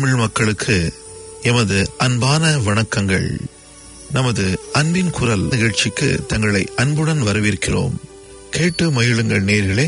தமிழ் மக்களுக்கு எமது அன்பான வணக்கங்கள் நமது அன்பின் குரல் நிகழ்ச்சிக்கு தங்களை அன்புடன் வரவேற்கிறோம் கேட்டு மகிழுங்கள் நேர்களே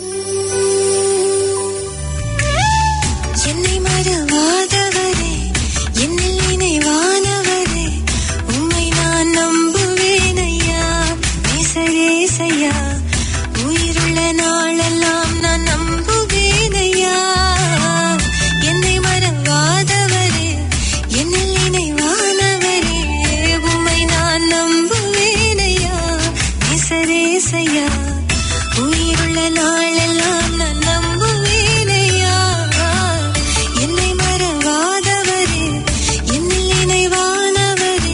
என்னை மறவாதவரே என்னில் நினைவானவரே உம்மை நான் நம்புவேன் ஐயா நேசரேசையா உயிருள்ள நாளெல்லாம் நான் நம்புவேன் ஐயா என்னை மறவாதவரே என்னில் நினைவானவரே உம்மை நான் நம்புவேன் ஐயா நேசரேசையா உயிருள்ள நாளெல்லாம் நான் நம்புவேன் ஐயா என்னை மறவாதவரே என்னில் நினைவானவரே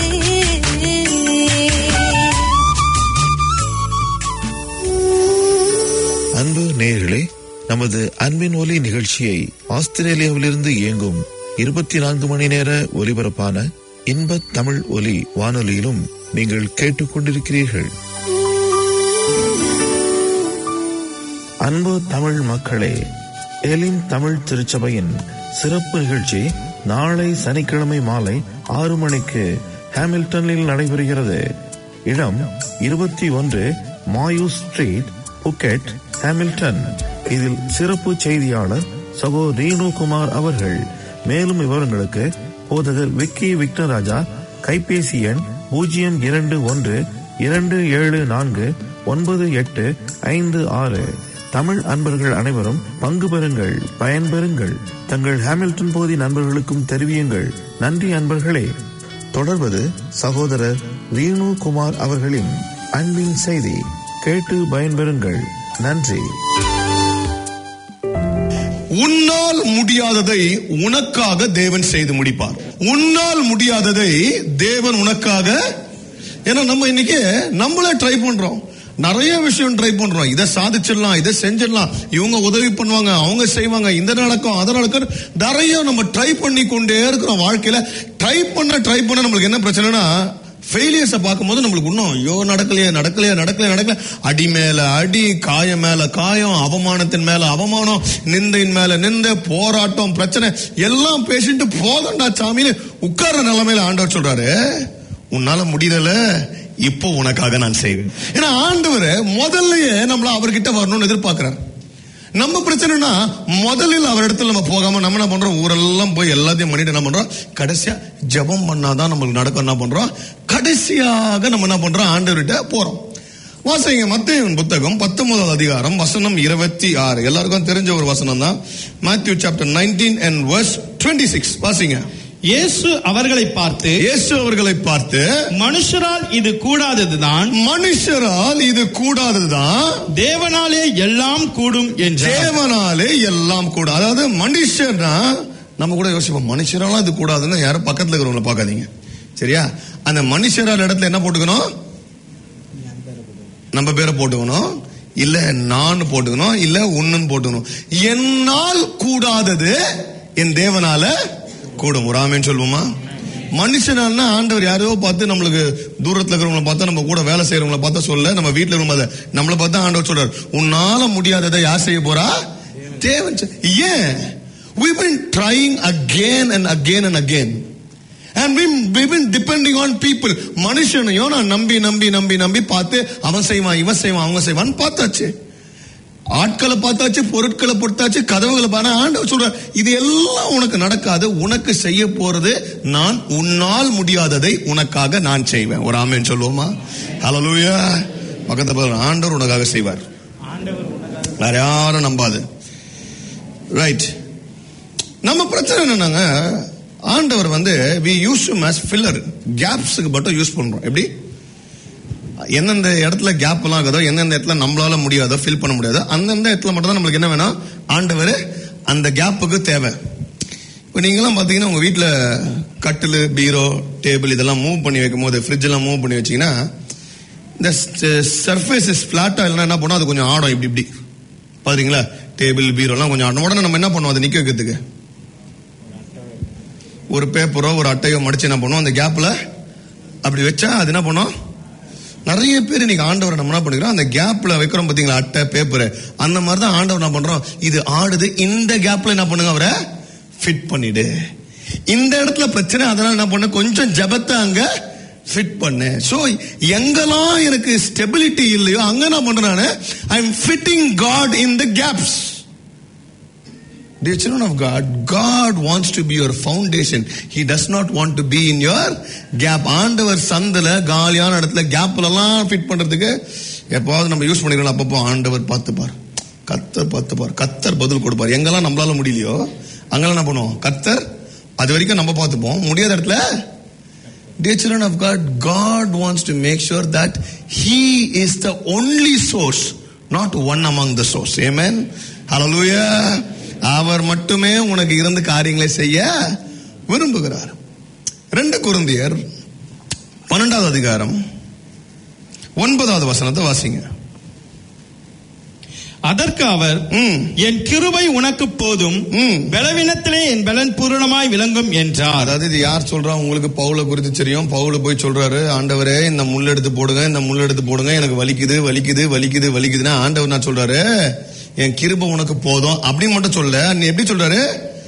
அன்பு நேயர்களே நமது அன்பின் ஒலி நிகழ்ச்சியை ஆஸ்திரேலியாவிலிருந்து இயங்கும் இருபத்தி நான்கு மணி நேர ஒலிபரப்பான இன்ப தமிழ் ஒலி வானொலியிலும் நீங்கள் கேட்டுக்கொண்டிருக்கிறீர்கள் அன்பு தமிழ் மக்களே எலின் தமிழ் திருச்சபையின் சிறப்பு நிகழ்ச்சி நாளை சனிக்கிழமை மாலை ஆறு மணிக்கு ஹாமில்டனில் நடைபெறுகிறது இடம் இருபத்தி ஒன்று மாயூ ஸ்ட்ரீட் புக்கெட் ஹாமில்டன் இதில் சிறப்பு செய்தியாளர் சகோ ரீனு குமார் அவர்கள் மேலும் விவரங்களுக்கு போதகர் விக்கி விக்னராஜா கைபேசி எண் பூஜ்ஜியம் இரண்டு ஒன்று இரண்டு ஏழு நான்கு ஒன்பது எட்டு ஐந்து ஆறு தமிழ் அன்பர்கள் அனைவரும் பங்கு பெறுங்கள் பயன்பெறுங்கள் தங்கள் ஹாமில்டன் பகுதி நண்பர்களுக்கும் தெரிவியுங்கள் நன்றி அன்பர்களே தொடர்வது சகோதரர் ரீனு குமார் அவர்களின் அன்பின் செய்தி கேட்டு பயன்பெறுங்கள் நன்றி உன்னால் முடியாததை உனக்காக தேவன் செய்து முடிப்பார் உன்னால் முடியாததை தேவன் உனக்காக ஏன்னா நம்ம இன்னைக்கு நம்மளே ட்ரை பண்றோம் நிறைய விஷயம் ட்ரை பண்றோம் இதை சாதிச்சிடலாம் இதை செஞ்சிடலாம் இவங்க உதவி பண்ணுவாங்க அவங்க செய்வாங்க இந்த நடக்கும் அதை நடக்கும் நிறைய நம்ம ட்ரை பண்ணி கொண்டே இருக்கிறோம் வாழ்க்கையில ட்ரை பண்ண ட்ரை பண்ண நம்மளுக்கு என்ன பிரச்சனைனா ஃபெயிலியர்ஸை பார்க்கும்போது நம்மளுக்கு இன்னும் ஐயோ நடக்கலையே நடக்கலையே நடக்கலையே நடக்கல அடி மேல அடி காயம் மேல காயம் அவமானத்தின் மேல அவமானம் நிந்தையின் மேல நிந்த போராட்டம் பிரச்சனை எல்லாம் பேசிட்டு போதண்டா சாமின்னு உட்கார்ற நிலைமையில ஆண்டவர் சொல்றாரு உன்னால முடியல இப்போ உனக்காக நான் செய்வேன் ஏன்னா ஆண்டவர் முதல்லயே நம்மள அவர்கிட்ட வரணும்னு எதிர்பார்க்கிறார் நம்ம பிரச்சனைனா முதலில் அவர் இடத்துல நம்ம போகாம நம்ம என்ன பண்றோம் ஊரெல்லாம் போய் எல்லாத்தையும் பண்ணிட்டு என்ன பண்றோம் கடைசியா ஜெபம் பண்ணாதான் நம்மளுக்கு நடக்கும் என்ன பண்றோம் கடைசியாக நம்ம என்ன பண்றோம் ஆண்டவர்கிட்ட போறோம் வாசிங்க மத்தேயுவின் புத்தகம் பத்தொன்பதாவது அதிகாரம் வசனம் இருபத்தி ஆறு எல்லாருக்கும் தெரிஞ்ச ஒரு வசனம் தான் Matthew chapter nineteen and verse twenty six வாசிங்க இயேசு அவர்களை பார்த்து இயேசு அவர்களை பார்த்து மனுஷரால் இது கூடாததுதான் மனுஷரால் இது கூடாததுதான் தேவனாலே எல்லாம் கூடும் என்றார் தேவனாலே எல்லாம் கூட அதாவது மனுஷர்னா நம்ம கூட யோசிப்போம் மனுஷரால இது கூடாதுன்னு யாரும் பக்கத்துல இருக்கிறவங்கள பார்க்காதீங்க சரியா அந்த மனுஷரால் இடத்துல என்ன போட்டுக்கணும் நம்ம பேரை போட்டுக்கணும் இல்ல நான் போட்டுக்கணும் இல்ல உன்னுன்னு போட்டுக்கணும் என்னால் கூடாதது என் தேவனால கூடும் ஒரு ஆமேன்னு சொல்லுவோமா மனுஷனால்னா ஆண்டவர் யாரையோ பார்த்து நம்மளுக்கு தூரத்துல இருக்கிறவங்கள பார்த்தா நம்ம கூட வேலை செய்யறவங்கள பார்த்தா சொல்ல நம்ம வீட்டுல இருக்கிறவங்க அதை நம்மள பார்த்தா ஆண்டவர் சொல்றாரு உன்னால முடியாததை யார் செய்ய போறா தேவன் செய்- ஏன் we've been trying again and again and again and we we've been depending on people மனுஷனையும் நான் நம்பி நம்பி நம்பி நம்பி பார்த்து அவன் செய்வான் இவன் செய்வான் அவங்க செய்வான் பார்த்தாச்சு ஆட்களை பார்த்தாச்சு பொருட்களை பொறுத்தாச்சு கதவுகளை பார்த்தா ஆண்டவர் சொல்ற இது எல்லாம் உனக்கு நடக்காது உனக்கு செய்ய போறது நான் உன்னால் முடியாததை உனக்காக நான் செய்வேன் ஒரு ஆமேன்னு சொல்லுவோமா ஹalleluya பக்கத்துல பாருங்க, ஆண்டவர் உனக்காக செய்வார் வேற யாரும் நம்பாது ரைட் நம்ம பிரச்சனை என்னன்னாங்க ஆண்டவர் வந்து வி யூஸ் as ஃபில்லர் கேப்ஸுக்கு மட்டும் யூஸ் பண்றோம் எப்படி எந்தெந்த இடத்துல கேப் எல்லாம் இருக்குதோ எந்தெந்த இடத்துல நம்மளால முடியாதோ ஃபில் பண்ண முடியாதோ அந்தந்த இடத்துல மட்டும் தான் நம்மளுக்கு என்ன வேணும் ஆண்டவர் அந்த கேப்புக்கு தேவை இப்போ நீங்களாம் பார்த்தீங்கன்னா உங்க வீட்டில் கட்டில் பீரோ டேபிள் இதெல்லாம் மூவ் பண்ணி வைக்கும் போது ஃப்ரிட்ஜ் எல்லாம் மூவ் பண்ணி வச்சீங்கன்னா இந்த சர்ஃபேஸ் இஸ் ஃபிளாட்டா இல்லைன்னா என்ன பண்ணும் அது கொஞ்சம் ஆடும் இப்படி இப்படி பாத்தீங்களா டேபிள் பீரோலாம் கொஞ்சம் ஆடும் உடனே நம்ம என்ன பண்ணுவோம் அதை நிக்க வைக்கிறதுக்கு ஒரு பேப்பரோ ஒரு அட்டையோ மடிச்சு என்ன பண்ணுவோம் அந்த கேப்ல அப்படி வச்சா அது என்ன பண்ணும் நிறைய பேர் இன்னைக்கு ஆண்டவரை நம்ம என்ன பண்ணிக்கிறோம் அந்த கேப்ல வைக்கிறோம் பாத்தீங்களா அட்டை பேப்பர் அந்த மாதிரி தான் ஆண்டவர் என்ன பண்றோம் இது ஆடுது இந்த கேப்ல என்ன பண்ணுங்க அவரை ஃபிட் பண்ணிடு இந்த இடத்துல பிரச்சனை அதனால என்ன பண்ண கொஞ்சம் ஜபத்தை அங்க ஃபிட் பண்ணு சோ எங்கெல்லாம் எனக்கு ஸ்டெபிலிட்டி இல்லையோ அங்க என்ன பண்றேன் I am fitting God in the gaps Dear children of God, God wants to be your foundation. He does not want to be in your gap. ஆண்டவர் சந்தில காலியான இடத்துல கேப்ல எல்லாம் ஃபிட் பண்றதுக்கு எப்பவாவது நம்ம யூஸ் பண்ணிக்கலாம் அப்பப்போ ஆண்டவர் பார்த்துப்பார் கத்தர் பார்த்துப்பார் கத்தர் பதில் கொடுப்பார் எங்கெல்லாம் நம்மளால முடியலையோ அங்கெல்லாம் என்ன பண்ணுவோம் கத்தர் அது வரைக்கும் நம்ம பார்த்துப்போம் முடியாத இடத்துல Dear children of God, God wants to make sure that He is the only source, not one among the source. Amen. Hallelujah. அவர் மட்டுமே உனக்கு இருந்து காரியங்களை செய்ய விரும்புகிறார் ரெண்டு குருந்தியர் பன்னெண்டாவது அதிகாரம் ஒன்பதாவது வசனத்தை வாசிங்க அதற்கு அவர் ம். என் கிருபை உனக்கு போதும் ம். பலவீனத்திலே என் பலன் பூரணமாய் விளங்கும் என்றார் அதாவது இது யார் சொல்றா உங்களுக்கு பவுல குறித்து தெரியும் பவுல போய் சொல்றாரு ஆண்டவரே இந்த முள் எடுத்து போடுங்க இந்த முள் எடுத்து போடுங்க எனக்கு வலிக்குது வலிக்குது வலிக்குது வலிக்குதுன்னா ஆண்டவர் நான் சொல்றாரு என் கிருபை உனக்கு போதும் அப்படின்னு மட்டும் சொல்ல நீ எப்படி சொல்றாரு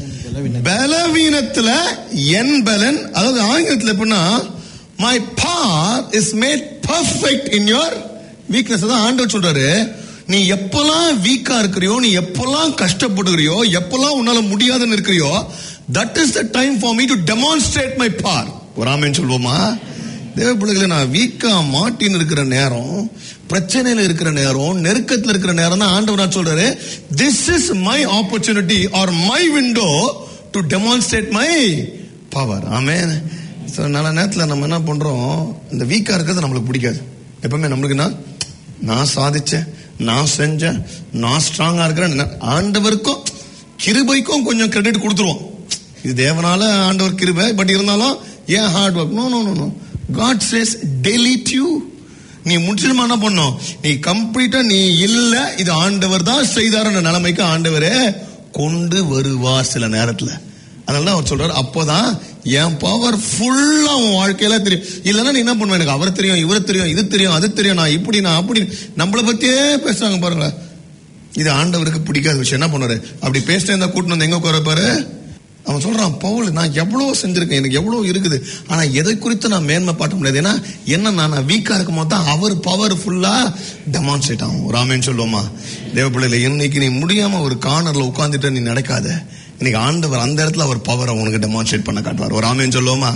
பலவீனத்துல என் பலன் அதாவது ஆங்கிலத்துல எப்படின்னா my power is made perfect in your weakness தான் ஆண்டவர் சொல்றாரு நீ எப்பெல்லாம் வீக்கா இருக்கிறியோ நீ எப்பெல்லாம் கஷ்டப்படுகிறியோ எப்பெல்லாம் உன்னால முடியாதுன்னு இருக்கிறியோ that is the time for me to demonstrate my power ஒரு ஆமேன்னு சொல்லுவோமா தேவ பிள்ளைகளை நான் வீக்கா மாட்டின்னு இருக்கிற நேரம் பிரச்சனையில இருக்கிற நேரம் நெருக்கத்துல இருக்கிற நேரம் தான் ஆண்டவர் நான் சொல்றாரு this is my opportunity or my window to demonstrate my power amen so நல்ல நேரத்தில் நம்ம என்ன பண்றோம் இந்த வீக்கா இருக்கிறது நம்மளுக்கு பிடிக்காது எப்பவுமே நம்மளுக்கு நான் நான் சாதிச்சேன் நான் செஞ்சேன் நான் ஸ்ட்ராங்கா இருக்கிறேன் நான் ஆண்டவருக்கும் கிருபைக்கும் கொஞ்சம் கிரெடிட் கொடுத்துருவோம் இது தேவனால ஆண்டவர் கிருபை பட் இருந்தாலும் ஏன் hard work no no no no God says delete you நீ முற்றிலுமா என்ன பண்ணும் நீ கம்ப்ளீட்டா நீ இல்ல இது ஆண்டவர் தான் செய்தாருன்ற நிலைமைக்கு ஆண்டவரே கொண்டு வருவார் சில நேரத்துல அதனால தான் அவர் சொல்றாரு அப்போதான் என் பவர் ஃபுல்லா உன் வாழ்க்கையில தெரியும் இல்லைன்னா நீ என்ன பண்ணுவ எனக்கு அவர் தெரியும் இவர் தெரியும் இது தெரியும் அது தெரியும் நான் இப்படி நான் அப்படி நம்மளை பத்தியே பேசுறாங்க பாருங்களேன் இது ஆண்டவருக்கு பிடிக்காத விஷயம் என்ன பண்ணுவாரு அப்படி பேசிட்டே இருந்தா கூட்டிட்டு வந்து எங்க குறைப்பாரு அவன் சொல்றான் பவுல் நான் எவ்வளவு செஞ்சிருக்கேன் எனக்கு எவ்வளவு இருக்குது ஆனா எதை குறித்து நான் மேன்மை பாட்ட முடியாது ஏன்னா என்ன நான் வீக்கா இருக்கும் போது தான் அவர் பவர் ஃபுல்லா டெமான்ஸ்ட்ரேட் ஆகும் ராமேன்னு சொல்லுவோமா தேவ பிள்ளைல இன்னைக்கு நீ முடியாம ஒரு கார்னர்ல உட்கார்ந்துட்டு நீ நடக்காத இன்னைக்கு ஆண்டவர் அந்த இடத்துல அவர் பவரை உனக்கு டெமான்ஸ்ட்ரேட் பண்ண காட்டுவார் ஒரு ராமேன்னு சொல்லுவோமா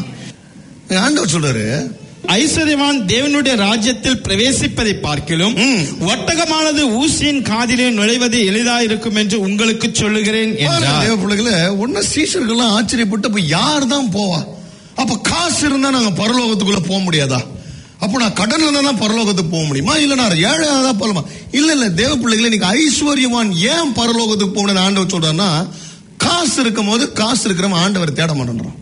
ஆண்டவர் சொல்றாரு ஐஸ்வர்யவான் தேவனுடைய ராஜ்யத்தில் பிரவேசிப்பதை பார்க்கிலும் ம். ஒட்டகமானது ஊசியின் காதிலே நுழைவது எளிதாயிருக்கும் என்று உங்களுக்கு சொல்லுகிறேன் பாருங்க, என்றார் தேவ பிள்ளைகளே ஒன்னும் சீஷர்கள்லாம் ஆச்சரியப்பட்டு அப்ப யார் தான் போவா அப்ப காசு இருந்தா நாங்க பரலோகத்துக்குள்ள போக முடியாதா அப்போ நான் கடன் இருந்தா தான் பரலோகத்துக்கு போக முடியுமா இல்ல நான் ஏழை தான் போகலாமா இல்ல இல்ல தேவ பிள்ளைகளே இன்னைக்கு ஐஸ்வர்யவான் ஏன் பரலோகத்துக்கு போகணும்னு ஆண்டவர் சொல்றாருன்னா காசு இருக்கும் போது காசு இருக்கிறவன் ஆண்டவர் தேட மாட்டேன்றான்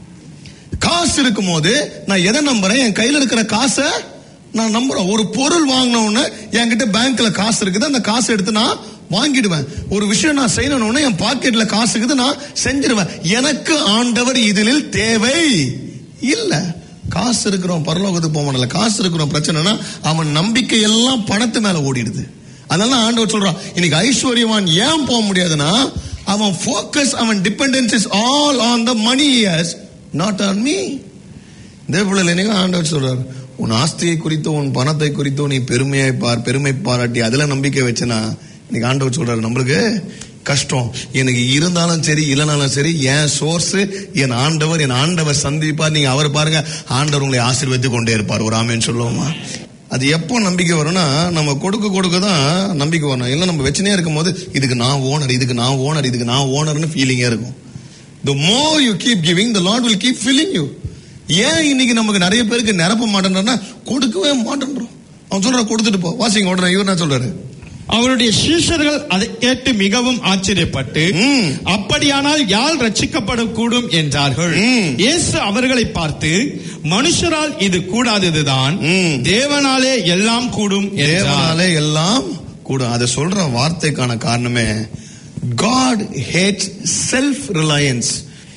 காசு இருக்கும் போது நான் எதை நம்புறேன் என் கையில இருக்கிற காசை நான் நம்புறேன் ஒரு பொருள் வாங்கின உடனே என்கிட்ட பேங்க்ல காசு இருக்குது அந்த காசு எடுத்து நான் வாங்கிடுவேன் ஒரு விஷயம் நான் செய்யணும்னு என் பாக்கெட்ல காசு இருக்குது நான் செஞ்சிருவேன் எனக்கு ஆண்டவர் இதில் தேவை இல்ல காசு இருக்கிறவன் பரலோகத்துக்கு போக மாட்டல காசு இருக்கிறவன் பிரச்சனைனா அவன் நம்பிக்கை எல்லாம் பணத்து மேல ஓடிடுது அதனால ஆண்டவர் சொல்றான் இன்னைக்கு ஐஸ்வர்யவான் ஏன் போக முடியாதுன்னா அவன் ஃபோக்கஸ் அவன் dependence is all on the money years not on me தேவபிள்ளை என்னைக்கும் ஆண்டவர் சொல்றார் உன் ஆஸ்தியை குறித்தோ உன் பணத்தை குறித்தோ நீ பெருமையை பார் பெருமை பாராட்டி அதுல நம்பிக்கை வச்சனா இன்னைக்கு ஆண்டவர் சொல்றாரு நம்மளுக்கு கஷ்டம் எனக்கு இருந்தாலும் சரி இல்லைனாலும் சரி என் சோர்ஸ் என் ஆண்டவர் என் ஆண்டவர் சந்திப்பார் நீங்க அவர் பாருங்க ஆண்டவர் உங்களை ஆசீர்வதித்து கொண்டே இருப்பார் ஒரு ஆமேன்னு சொல்லுவோமா அது எப்போ நம்பிக்கை வரும்னா நம்ம கொடுக்க கொடுக்க தான் நம்பிக்கை வரும் இல்லை நம்ம வச்சுனே இருக்கும் போது இதுக்கு நான் ஓனர் இதுக்கு நான் ஓனர் இதுக்கு நான் ஓனர்னு ஃபீலிங்கே இருக்கும் the more you keep giving the lord will keep filling you ஏன் இன்னைக்கு நமக்கு நிறைய பேருக்கு நிரப்ப மாட்டேன்றா கொடுக்கவே மாட்டேன்றோம் அவன் சொல்ற கொடுத்துட்டு போ வாசிங்க உடனே இவர் என்ன சொல்றாரு அவருடைய சீஷர்கள் அதை கேட்டு மிகவும் ஆச்சரியப்பட்டு ம். அப்படியானால் யார் ரட்சிக்கப்படக்கூடும் என்றார்கள் ம். இயேசு அவர்களை பார்த்து மனுஷரால் இது கூடாததுதான் ம். தேவனாலே எல்லாம் கூடும் என்றார் தேவனாலே எல்லாம் கூட அதை சொல்ற வார்த்தைக்கான காரணமே காட் ஹேட்ஸ் செல்ஃப் ரிலையன்ஸ்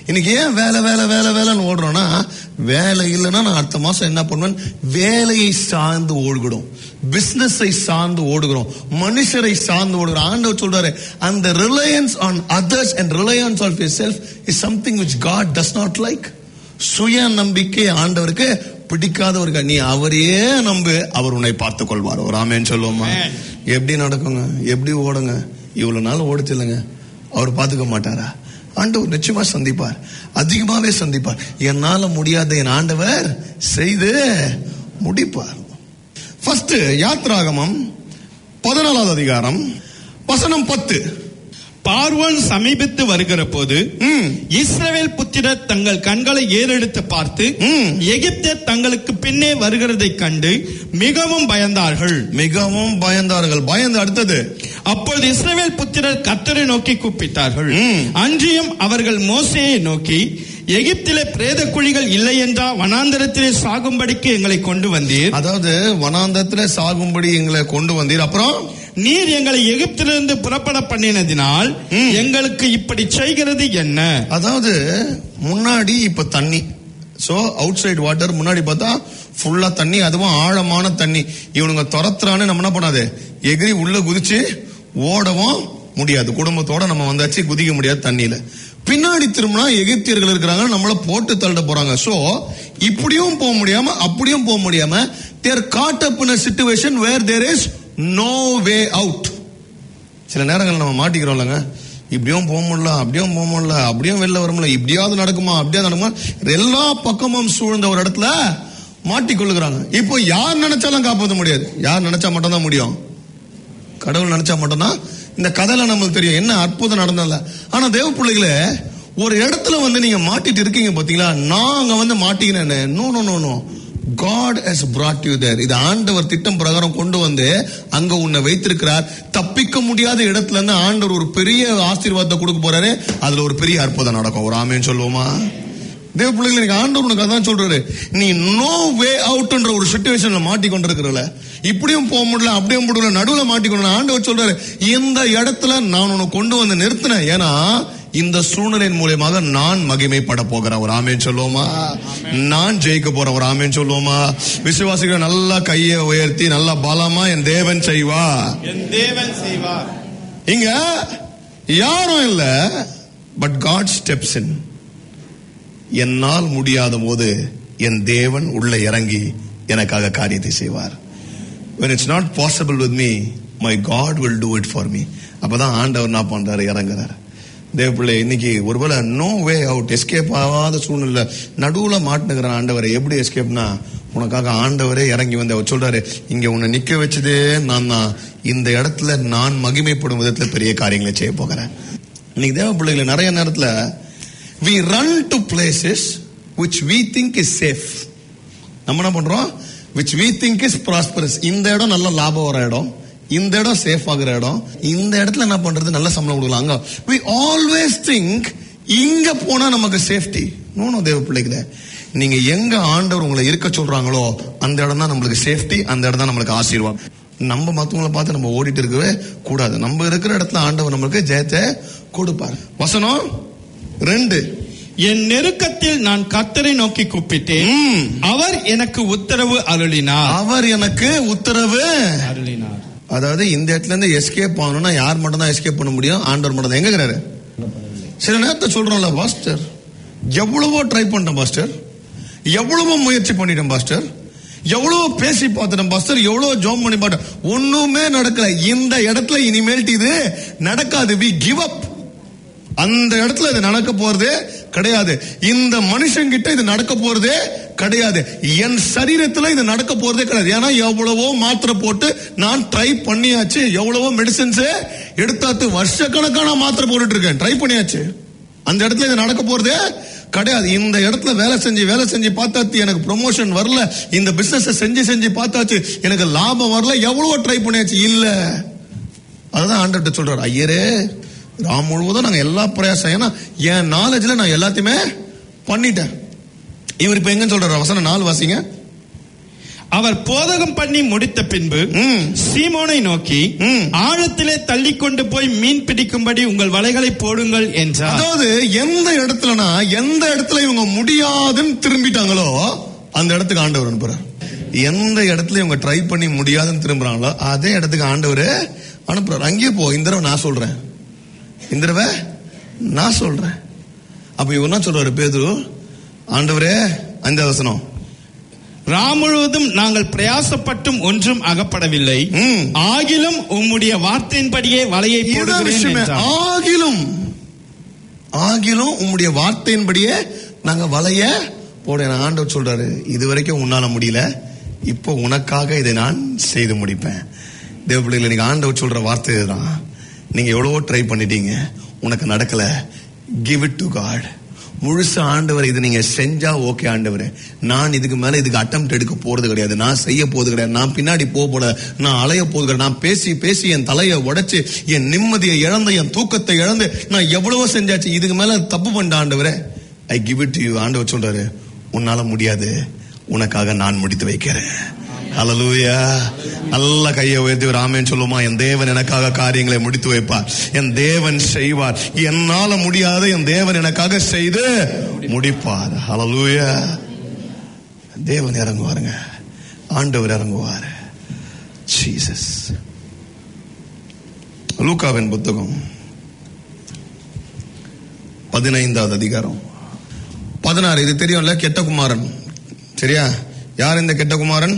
இன்னைக்கு ஏன் வேலை வேலை வேலை வேலைன்னு ஓடுறோம்னா வேலை இல்லைன்னா நான் அடுத்த மாசம் என்ன பண்ணுவேன் வேலையை சார்ந்து ஓடுகிறோம் பிசினஸை சார்ந்து ஓடுகிறோம் மனுஷரை சார்ந்து ஓடுகிறோம் ஆண்டவர் சொல்றாரு அந்த reliance on others and reliance of your self is something which God does not like சுய நம்பிக்கை ஆண்டவருக்கு பிடிக்காதவருக்கு நீ அவரையே நம்பு அவர் உன்னை பார்த்துக் கொள்வார் ஒரு ஆமேன்னு சொல்லுவோமா Amen. எப்படி நடக்குங்க எப்படி ஓடுங்க இவ்வளவு நாள் ஓடுச்சு இல்லைங்க அவர் பார்த்துக்க மாட்டாரா ஆண்டவர் நிச்சயமா சந்திப்பார் அதிகமாவே சந்திப்பார் என்னால முடியாத என் ஆண்டவர் செய்து முடிப்பார் ஃபர்ஸ்ட் யாத்ராகமம் பதினாலாவது அதிகாரம் வசனம் பத்து பார்வோன் சமீபித்து வருகிற போது ம். இஸ்ரவேல் புத்திரர் தங்கள் கண்களை ஏறெடுத்து பார்த்து ம். எகிப்தர் தங்களுக்கு பின்னே வருகிறதை கண்டு மிகவும் பயந்தார்கள் மிகவும் பயந்தார்கள் பயந்து அடுத்தது அப்பொழுது இஸ்ரவேல் புத்திரர் கர்த்தரை நோக்கி கூப்பிட்டார்கள் ம். அன்றியும் அவர்கள் மோசேயை நோக்கி எகிப்திலே பிரேத குழிகள் இல்லை என்றா வனாந்தரத்திலே சாகும்படிக்கு எங்களை கொண்டு வந்தீர் அதாவது வனாந்தத்துல சாகும்படி எங்களை கொண்டு வந்தீர் அப்புறம் நீர் எங்களை எகிப்திலிருந்து புறப்பட பண்ணினதினால் ம். எங்களுக்கு இப்படி செய்கிறது என்ன அதாவது முன்னாடி இப்ப தண்ணி சோ அவுட் சைடு வாட்டர் முன்னாடி பார்த்தா ஃபுல்லா தண்ணி அதுவும் ஆழமான தண்ணி இவனுங்க துரத்துறான்னு நம்ம என்ன பண்ணாது எகிரி உள்ள குதிச்சு ஓடவும் முடியாது குடும்பத்தோட நம்ம வந்தாச்சு குதிக்க முடியாது தண்ணியில பின்னாடி திரும்பினா எகிப்தியர்கள் இருக்கிறாங்க நம்மள போட்டு தள்ள போறாங்க சோ இப்படியும் போக முடியாம அப்படியும் போக முடியாம they got up in situation where there is no way out சில நேரங்கள் நம்ம மாட்டிக்கிறோம்லங்க இப்படியும் போக முடியல அப்படியும் போக முடியல அப்படியும் வெளில வர முடியல இப்படியாவது நடக்குமா அப்படியாவது நடக்குமா எல்லா பக்கமும் சூழ்ந்த ஒரு இடத்துல மாட்டிக்கொள்ளுகிறாங்க இப்போ யார் நினைச்சாலும் காப்பாற்ற முடியாது யார் நினைச்சா மட்டும்தான் முடியும் கடவுள் நினைச்சா மட்டும்தான் இந்த கதையில நம்மளுக்கு தெரியும் என்ன அற்புதம் நடந்ததில்ல ஆனா தேவ பிள்ளைகளே ஒரு இடத்துல வந்து நீங்க மாட்டிட்டு இருக்கீங்க பாத்தீங்களா நான் அங்க வந்து மாட்டிக்கினேன் no no no no God has brought you there இது ஆண்டவர் திட்டம் பிரகாரம் கொண்டு வந்து அங்க உன்னை வைத்திருக்கிறார் தப்பிக்க முடியாத இடத்துல இருந்து ஆண்டவர் ஒரு பெரிய ஆசீர்வாதத்தை கொடுக்க போறாரு அதுல ஒரு பெரிய அற்புதம் நடக்கும் ஒரு ஆமேன்னு சொல்லுவோமா தேவ பிள்ளைகள் எனக்கு ஆண்டவர் உனக்கு அதான் சொல்றாரு நீ நோ வே அவுட்ன்ற ஒரு சுச்சுவேஷன்ல மாட்டிக்கொண்டிருக்கிறல இப்படியும் போக முடியல அப்படியும் முடியல நடுவுல மாட்டிக்கொண்டு ஆண்டவர் சொல்றாரு இந்த இடத்துல நான் உனக்கு கொண்டு வந்து நிறுத்தினேன் ஏன்னா இந்த சூழ்நிலையின் மூலியமாக நான் மகிமைப்பட போகிறேன் ஒரு ஆமேன் சொல்லுவோமா நான் ஜெயிக்க போறேன் ஒரு ஆமேன் சொல்லுவோமா விசுவாசிகள் நல்லா கையை உயர்த்தி நல்லா பலமா என் தேவன் செய்வா என் தேவன் செய்வார் இங்க யாரும் இல்ல பட் காட் ஸ்டெப்ஸ் இன் என்னால் முடியாத போது என் தேவன் உள்ள இறங்கி எனக்காக காரியத்தை செய்வார் when it's not possible with me my god will do it for me அப்பதான் ஆண்டவர் என்ன பண்றாரு இறங்குறாரு தேவ பிள்ளை இன்னைக்கு ஒருவேளை நோ வே அவுட் எஸ்கேப் ஆகாத சூழ்நிலை நடுவுல மாட்டுனுங்கிற ஆண்டவரை எப்படி எஸ்கேப்னா உனக்காக ஆண்டவரே இறங்கி வந்து அவர் சொல்றாரு இங்க உன்னை நிக்க வச்சதே நான் தான் இந்த இடத்துல நான் மகிமைப்படும் விதத்துல பெரிய காரியங்களை செய்ய போகிறேன் இன்னைக்கு தேவ பிள்ளைகளை நிறைய நேரத்துல we run to places which we think is safe நம்ம என்ன பண்றோம் which we think is prosperous இந்த இடம் நல்ல லாபம் வர இடம் இந்த இடம் சேஃப் ஆகுற இடம் இந்த இடத்துல என்ன பண்றது நல்ல சம்பளம் கொடுக்கலாம் அங்க we always think இங்க போனா நமக்கு சேஃப்டி நோ தேவ பிள்ளைகளே நீங்க எங்க ஆண்டவர் உங்களை இருக்க சொல்றாங்களோ அந்த இடம் தான் நம்மளுக்கு சேஃப்டி அந்த இடம் தான் நம்மளுக்கு ஆசீர்வாதம் நம்ம மத்தவங்கள பார்த்து நம்ம ஓடிட்டு இருக்கவே கூடாது நம்ம இருக்கிற இடத்துல ஆண்டவர் நம்மளுக்கு ஜெயத்தை கொடுப்பார் வசனம் ரெண்டு என் நெருக்கத்தில் நான் கர்த்தரை நோக்கி கூப்பிட்டேன் ம். அவர் எனக்கு உத்தரவு அருளினார் அவர் எனக்கு உத்தரவு அருளினார் அதாவது இந்த இடத்துல இருந்து எஸ்கேப் ஆகணும்னா யார் மட்டும் தான் எஸ்கேப் பண்ண முடியும் ஆண்டவர் மட்டும் தான் எங்க இருக்கிறாரு சில நேரத்தை சொல்றோம்ல பாஸ்டர் எவ்வளவோ ட்ரை பண்ணிட்டேன் பாஸ்டர் எவ்வளவோ முயற்சி பண்ணிட்டேன் பாஸ்டர் எவ்வளவோ பேசி பார்த்துட்டேன் பாஸ்டர் எவ்வளவோ ஜோம் பண்ணி பார்த்தேன் ஒண்ணுமே நடக்கல இந்த இடத்துல இனிமேல்ட்டு இது நடக்காது வி கிவ் அப் அந்த இடத்துல இது நடக்க போறதே கிடையாது இந்த மனுஷன் கிட்ட இது நடக்க போறதே கிடையாது என் சரீரத்துல இது நடக்க போறதே கிடையாது ஏன்னா எவ்வளவோ மாத்திரை போட்டு நான் ட்ரை பண்ணியாச்சு எவ்வளவோ மெடிசன்ஸ் எடுத்தாத்து வருஷக்கணக்கான மாத்திரை போட்டுட்டு இருக்கேன் ட்ரை பண்ணியாச்சு அந்த இடத்துல இது நடக்க போறதே கிடையாது இந்த இடத்துல வேலை செஞ்சு வேலை செஞ்சு பார்த்தாச்சு எனக்கு ப்ரொமோஷன் வரல இந்த பிசினஸ் செஞ்சு செஞ்சு பார்த்தாச்சு எனக்கு லாபம் வரல எவ்வளவோ ட்ரை பண்ணியாச்சு இல்ல அதுதான் ஆண்டர்கிட்ட சொல்றாரு ஐயரே ராம் முழுவதும் நாங்க எல்லா பிரயாசம் ஏன்னா என் நாலேஜ்ல நான் எல்லாத்தையுமே பண்ணிட்டேன் இவர் இப்ப எங்க சொல்றாரு வசனம் நாலு வாசிங்க அவர் போதகம் பண்ணி முடித்த பின்பு ம். சீமோனை நோக்கி ம். ஆழத்திலே தள்ளிக்கொண்டு போய் மீன் பிடிக்கும்படி உங்கள் வலைகளை போடுங்கள் என்றார் அதாவது எந்த இடத்துலனா எந்த இடத்துல இவங்க முடியாதுன்னு திரும்பிட்டாங்களோ அந்த இடத்துக்கு ஆண்டவர் அனுப்புறார் எந்த இடத்துல இவங்க ட்ரை பண்ணி முடியாதுன்னு திரும்புறாங்களோ அதே இடத்துக்கு ஆண்டவர் அனுப்புறார் அங்கேயே போ இந்த தடவை நான் சொல்றேன் இந்த தடவை நான் சொல்றேன் அப்ப இவர் என்ன சொல்றாரு பேதுரு ஆண்டவரே அந்த வசனம் ரா முழுவதும் நாங்கள் பிரயாசப்பட்டும் ஒன்றும் அகப்படவில்லை ம். ஆகிலும் உம்முடைய வார்த்தையின்படியே வலையை இதுதான் போடுகிறேன் விஷயமே என்றார். ஆகிலும் ஆகிலும் உம்முடைய வார்த்தையின்படியே நாங்க வலைய போட ஆண்டவர் சொல்றாரு இது வரைக்கும் உன்னால முடியல இப்போ உனக்காக இதை நான் செய்து முடிப்பேன் தேவ பிள்ளைகளை நீங்க ஆண்டவர் சொல்ற வார்த்தை இதுதான் நீங்க எவ்வளவோ ட்ரை பண்ணிட்டீங்க உனக்கு நடக்கல கிவ் இட் டு காட் முழுசா ஆண்டவர் இது நீங்க செஞ்சா ஓகே ஆண்டவர் நான் இதுக்கு மேல இதுக்கு அட்டம் எடுக்க போறது கிடையாது நான் செய்ய போறது கிடையாது நான் பின்னாடி போக போல நான் அலைய போது கிடையாது நான் பேசி பேசி என் தலையை உடைச்சு என் நிம்மதியை இழந்து என் தூக்கத்தை இழந்து நான் எவ்வளவோ செஞ்சாச்சு இதுக்கு மேல தப்பு பண்ண ஆண்டவரே ஐ கிவ் இட் யூ ஆண்டவர் சொல்றாரு உன்னால முடியாது உனக்காக நான் முடித்து வைக்கிறேன் ஹalleluya நல்ல கையை உயர்த்தி ஒரு ஆமென் சொல்லுமா என் தேவன் எனக்காக காரியங்களை முடித்து வைப்பார் என் தேவன் செய்வார் என்னால முடியாத என் தேவன் எனக்காக செய்து முடிப்பார் ஹalleluya தேவன் இறங்குவாருங்க ஆண்டவர் இறங்குவார் ஜீசஸ் லூக்காவின் புத்தகம் பதினைந்தாவது அதிகாரம் பதினாறு இது தெரியும்ல கெட்ட குமாரன் சரியா யார் இந்த கெட்ட குமாரன்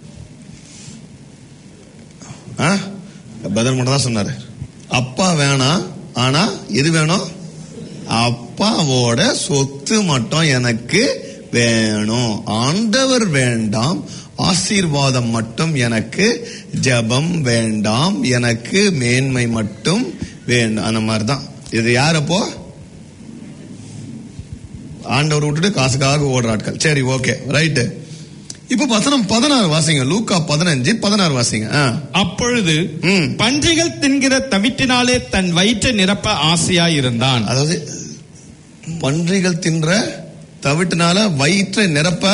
ஆ? பதர் மட்டும் தான் சொன்னாரு அப்பா வேணாம் ஆனா எது வேணும் அப்பாவோட சொத்து மட்டும் எனக்கு வேணும் ஆண்டவர் வேண்டாம் ஆசீர்வாதம் மட்டும் எனக்கு ஜெபம் வேண்டாம் எனக்கு மேன்மை மட்டும் வேண்டும் அந்த மாதிரி தான் இது யார் அப்போ ஆண்டவர் விட்டுட்டு காசுக்காக ஓடுற ஆட்கள் சரி ஓகே ரைட்டு இப்ப வசனம் பதினாறு வாசிங்க லூக்கா பதினஞ்சு பதினாறு வாசிங்க ஆ. அப்பொழுது ம். பன்றிகள் தின்கிற தவிட்டினாலே தன் வயிற்றை நிரப்ப ஆசையாய் இருந்தான் அதாவது பன்றிகள் தின்ற தவிட்டுனால வயிற்றை நிரப்ப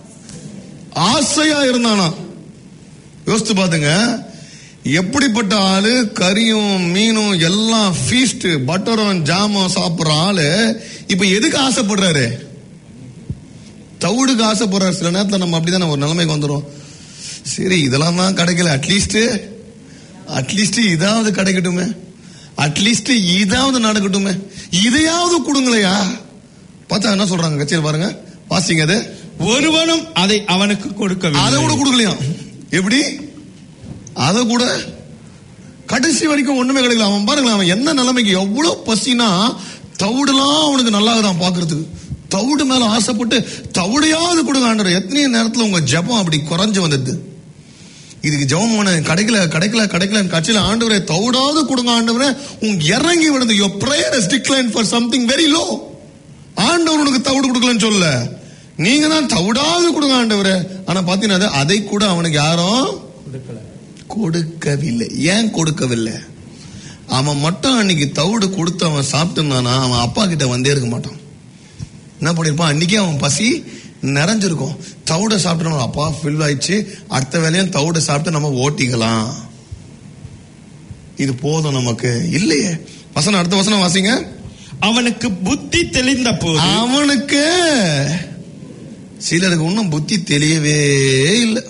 ஆசையா இருந்தானா யோசித்து பாத்துங்க எப்படிப்பட்ட ஆளு கறியும் மீனும் எல்லாம் ஃபீஸ்ட் பட்டரும் ஜாமும் சாப்பிடுற ஆளு இப்ப எதுக்கு ஆசைப்படுறாரு தவிடுக்கு ஆசைப்படுறாரு சில நேரத்துல நம்ம அப்படிதான் ஒரு நிலைமைக்கு வந்துடும் சரி இதெல்லாம் தான் கிடைக்கல அட்லீஸ்ட் அட்லீஸ்ட் இதாவது கிடைக்கட்டுமே அட்லீஸ்ட் இதாவது நடக்கட்டுமே இதையாவது கொடுங்களையா பார்த்தா என்ன சொல்றாங்க கட்சியில் பாருங்க வாசிங்க அது ஒருவனும் அதை அவனுக்கு அதை கூட கொடுக்கவில்லை கொடுக்கலையாம் எப்படி அதை கூட கடைசி வரைக்கும் ஒண்ணுமே கிடைக்கல அவன் பாருங்களேன் அவன் என்ன நிலைமைக்கு எவ்வளவு பசினா தவிடுலாம் அவனுக்கு நல்லாதான் பாக்குறதுக்கு தவிடு மேல ஆசைப்பட்டு தவிடையாவது கொடுங்க ஆண்டவர் எத்தனையோ நேரத்துல உங்க ஜெபம் அப்படி குறைஞ்சு வந்தது இதுக்கு ஜெபம் பண்ண கிடைக்கல கிடைக்கல கிடைக்கல கட்சியில ஆண்டவரே தவிடாவது கொடுங்க ஆண்டவரே உங்க இறங்கி விடுது your prayer is declined for something very low ஆண்டவர் உனக்கு தவிடு கொடுக்கலன்னு சொல்ல நீங்க தான் தவிடாவது கொடுங்க ஆண்டவரே ஆனா பாத்தீங்கன்னா அதை கூட அவனுக்கு யாரும் கொடுக்கவில்லை ஏன் கொடுக்கவில்லை அவன் மட்டும் அன்னைக்கு தவிடு கொடுத்து அவன் சாப்பிட்டுருந்தானா அவன் அப்பா கிட்ட வந்தே இருக்க மாட்டான் என்ன பண்ணிருப்பான் அன்னைக்கே அவன் பசி நிறைஞ்சிருக்கும் தவிட சாப்பிட்டு அப்பா ஃபில் ஆயிடுச்சு அடுத்த வேலையும் தவிட சாப்பிட்டு நம்ம ஓட்டிக்கலாம் இது போதும் நமக்கு இல்லையே வசனம் அடுத்த வசனம் வாசிங்க அவனுக்கு புத்தி தெளிந்த போது அவனுக்கு சிலருக்கு இன்னும் புத்தி தெரியவே இல்லை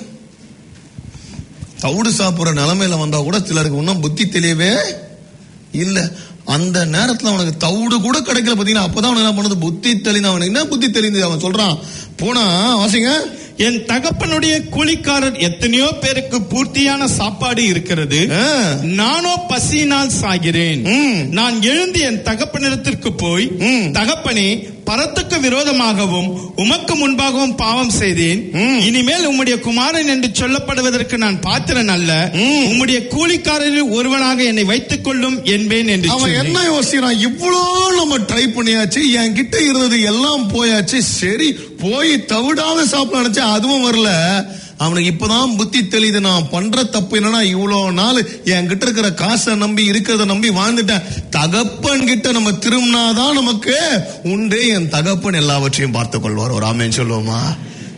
தவிடு சாப்பிடுற நிலைமையில வந்தா கூட சிலருக்கு இன்னும் புத்தி தெரியவே இல்ல அந்த நேரத்துல அவனுக்கு தவிடு கூட கிடைக்கல பாத்தீங்கன்னா அப்பதான் அவனுக்கு என்ன பண்ணது புத்தி தெளிந்து அவனுக்கு என்ன புத்தி தெளிந்தது அவன் சொல்றான் போனா வாசிங்க என் தகப்பனுடைய கூலிக்காரர் எத்தனையோ பேருக்கு பூர்த்தியான சாப்பாடு இருக்கிறது ஆ. நானோ பசியினால் சாகிறேன் ம். நான் எழுந்து என் தகப்பனிடத்திற்கு போய் ம். தகப்பனே பரத்துக்கு விரோதமாகவும் உமக்கு முன்பாகவும் பாவம் செய்தேன் ம். இனிமேல் உம்முடைய குமாரன் என்று சொல்லப்படுவதற்கு நான் பாத்திரன் அல்ல ம். உம்முடைய கூலிக்காரரில் ஒருவனாக என்னை வைத்துக் கொள்ளும் என்பேன் என்று அவன் சொன்னேன். என்ன யோசிக்கிறான் இவ்வளோ நம்ம ட்ரை பண்ணியாச்சு என் கிட்ட இருந்தது எல்லாம் போயாச்சு சரி போய் தவிடாத சாப்பிட நினைச்சா அதுவும் வரல அவனுக்கு இப்பதான் புத்தி தெளியுது நான் பண்ற தப்பு என்னன்னா இவ்வளவு நாள் என் கிட்ட இருக்கிற காசை நம்பி இருக்கிறத நம்பி வாழ்ந்துட்டேன் தகப்பன் கிட்ட நம்ம திரும்பினாதான் நமக்கு உண்டு என் தகப்பன் எல்லாவற்றையும் பார்த்துக் கொள்வார் ஒரு ஆமேன் சொல்லுவோமா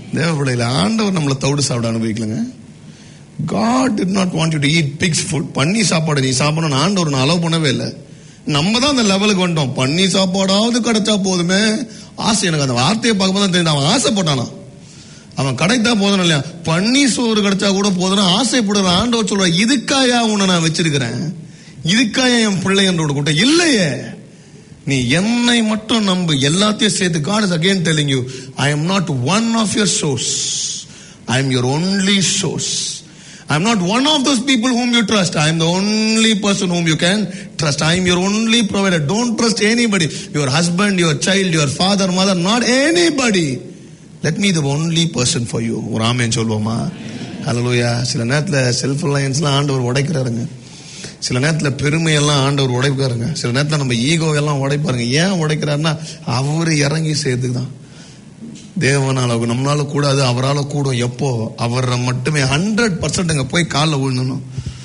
தேவ பிள்ளையில ஆண்டவர் நம்மளை தவிடு சாப்பிட அனுபவிக்கலங்க God did not want you to eat pigs food பன்னி சாப்பாடு நீ சாப்பிடணும் ஆண்டவர் நான் அலோவ் பண்ணவே இல்லை நம்ம தான் அந்த லெவலுக்கு வந்துட்டோம் பன்னி சாப்பாடாவது கிடைச்சா போதுமே ஆசை எனக்கு அந்த வார்த்தையை பார்க்கும்போது தான் தெரியுது அவன் ஆசைப்பட்டானா அவன் கிடைத்தா போதும் இல்லையா பன்னி சோறு கிடைச்சா கூட போதும் ஆசைப்படுற ஆண்டவர் சொல்ற இதுக்காயா உன்னை நான் வச்சிருக்கிறேன் இதுக்காயா என் பிள்ளை என்றோட கூட்டம் இல்லையே நீ என்னை மட்டும் நம்பு எல்லாத்தையும் சேர்த்து God is again telling you I am not one of your source I am your only source I am not one of those people whom you trust I am the only person whom you can trust I am your only provider don't trust anybody your husband your child your father mother not anybody let me the only person for you ஒரு ஆமேன் சொல்வோமா ஹalleluya சில நேரத்துல self ரிலையன்ஸ்லாம் ஆண்டவர் உடைக்கிறாருங்க சில நேரத்துல பெருமையெல்லாம் ஆண்டவர் உடைப்பாருங்க சில நேரத்துல நம்ம ஈகோ எல்லாம் உடைப்பாருங்க ஏன் உடைக்கிறாருன்னா அவரு இறங்கி சேர்த்துக்கு தான் தேவனால நம்மளால கூடாது அவரால கூடும் எப்போ அவரை மட்டுமே ஹண்ட்ரட் பர்சன்ட் அங்க போய் காலில் விழுந்தணும்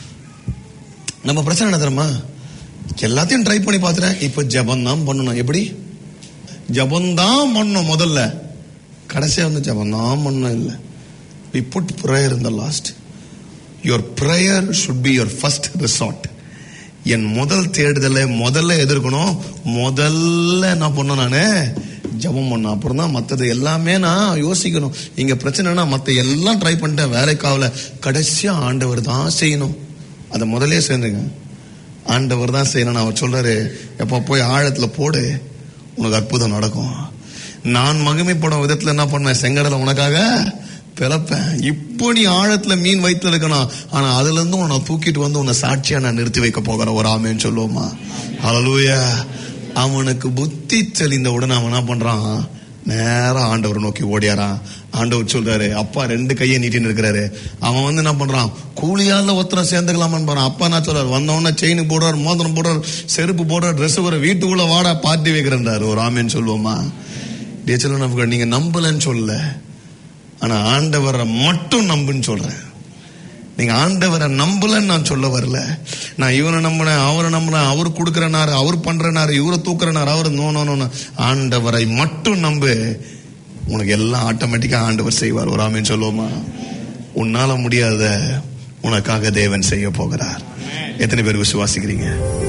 நம்ம பிரச்சனை என்ன தெரியுமா எல்லாத்தையும் ட்ரை பண்ணி பார்த்துட்டேன் இப்ப ஜபம் தான் பண்ணணும் எப்படி ஜபம் தான் பண்ணணும் முதல்ல கடைசியா வந்து ஜபம் தான் பண்ணணும் இல்லை we put prayer in the last your prayer should be your first resort என் முதல் தேடுதலை முதல்ல எதிர்க்கணும் முதல்ல என்ன பண்ணணும் நானு ஜபம் பண்ணணும் அப்புறம் தான் மற்றது எல்லாமே நான் யோசிக்கணும் இங்க பிரச்சனைனா மத்த எல்லாம் ட்ரை பண்ணிட்டேன் வேலைக்காவல கடைசியா ஆண்டவர் தான் செய்யணும் அதை முதல்ல சேர்ந்துங்க ஆண்டவர் தான் செய்யணும் அவர் சொல்றாரு எப்ப போய் ஆழத்துல போடு உனக்கு அற்புதம் நடக்கும் நான் மகிமைப்படும் விதத்துல என்ன பண்ணுவேன் செங்கடலை உனக்காக பிளப்பேன் இப்போ நீ ஆழத்துல மீன் வயிற்றுல இருக்கணும் ஆனா அதுல இருந்து உன்னை தூக்கிட்டு வந்து உன்னை சாட்சியா நான் நிறுத்தி வைக்க போகிறேன் ஒரு ஆமேன்னு சொல்லுவோமா ஹalleluya அவனுக்கு புத்தி தெளிந்த உடனே அவன் என்ன பண்றான் நேரா ஆண்டவரை நோக்கி ஓடியாரான் ஆண்டவர் சொல்றாரு அப்பா ரெண்டு கையை நீட்டின்னு இருக்கிறாரு அவன் வந்து என்ன பண்றான் கூலியால ஒருத்தரம் சேர்ந்துக்கலாமான்னு போறான் அப்பா என்ன சொல்றாரு வந்தவொடனே செயின் போடுறாரு மோதிரம் போடுறாரு செருப்பு போடுறாரு ட்ரெஸ் போடுற வீட்டுக்குள்ள வாடா பார்ட்டி வைக்கிறேன்றாரு ஒரு ஆமேன்னு சொல்லுவோமா டே சொல்லுங்க நீங்க நம்பலன்னு சொல்லல ஆனா ஆண்டவரை மட்டும் நம்புன்னு சொல்றேன் நீங்க ஆண்டவரை நம்பலன்னு நான் சொல்ல வரல நான் இவனை நம்பினேன் அவரை நம்பினேன் அவர் கொடுக்கறனாரு அவர் பண்றனாரு இவரை தூக்குறனாரு அவர் நோ நோ நோ ஆண்டவரை மட்டும் நம்பு உனக்கு எல்லாம் ஆட்டோமேட்டிக்கா ஆண்டவர் செய்வார் ஒரு ஆமீன் சொல்லுவோமா உன்னால முடியாத உனக்காக தேவன் செய்ய போகிறார் எத்தனை பேர் விசுவாசிக்கிறீங்க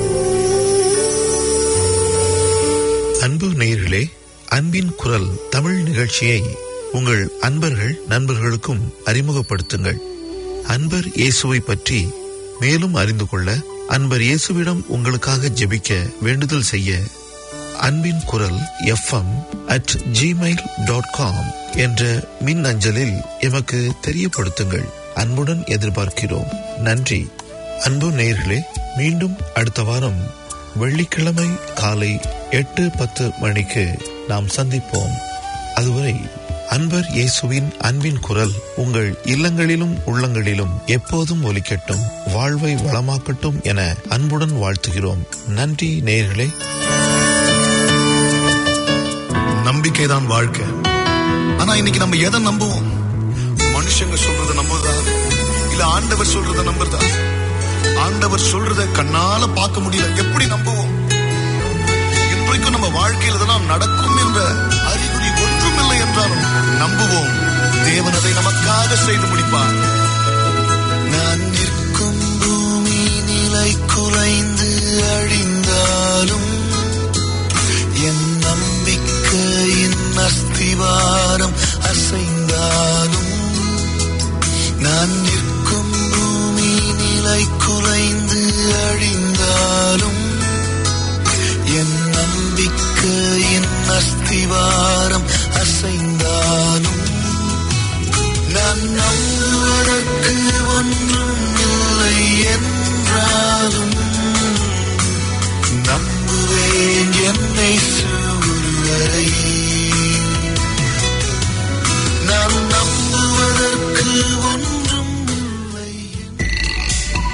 அன்பு நேயர்களே அன்பின் குரல் தமிழ் நிகழ்ச்சியை உங்கள் அன்பர்கள் நண்பர்களுக்கும் அறிமுகப்படுத்துங்கள் அன்பர் இயேசுவை பற்றி மேலும் அறிந்து கொள்ள அன்பர் இயேசுவிடம் உங்களுக்காக ஜெபிக்க வேண்டுதல் செய்ய அன்பின் குரல் FM at Gmail dot com என்ற மின் அஞ்சலில் எமக்கு தெரியப்படுத்துங்கள் அன்புடன் எதிர்பார்க்கிறோம் நன்றி அன்பு நேயர்களே மீண்டும் அடுத்த வாரம் வெள்ளிக்கிழமை காலை எட்டு பத்து மணிக்கு நாம் சந்திப்போம் அதுவரை அன்பர் இயேசுவின் அன்பின் குரல் உங்கள் இல்லங்களிலும் உள்ளங்களிலும் எப்போதும் ஒலிக்கட்டும் வாழ்வை வளமாக்கட்டும் என அன்புடன் வாழ்த்துகிறோம் நன்றி நேயர்களே நம்பிக்கை தான் வாழ்க்கை ஆனா இன்னைக்கு நம்ம எதை நம்புவோம் மனுஷங்க சொல்றத நம்புறதா இல்ல ஆண்டவர் சொல்றத நம்புறதா ஆண்டவர் சொல்றத கண்ணால பார்க்க முடியல எப்படி நம்புவோம் இன்றைக்கும் நம்ம வாழ்க்கையில் இதெல்லாம் நடக்கும் என்ற அறிகுறி ஒன்றுமில்லை என்றாலும் நம்புவோம் தேவன் அதை நமக்காக செய்து முடிப்பார்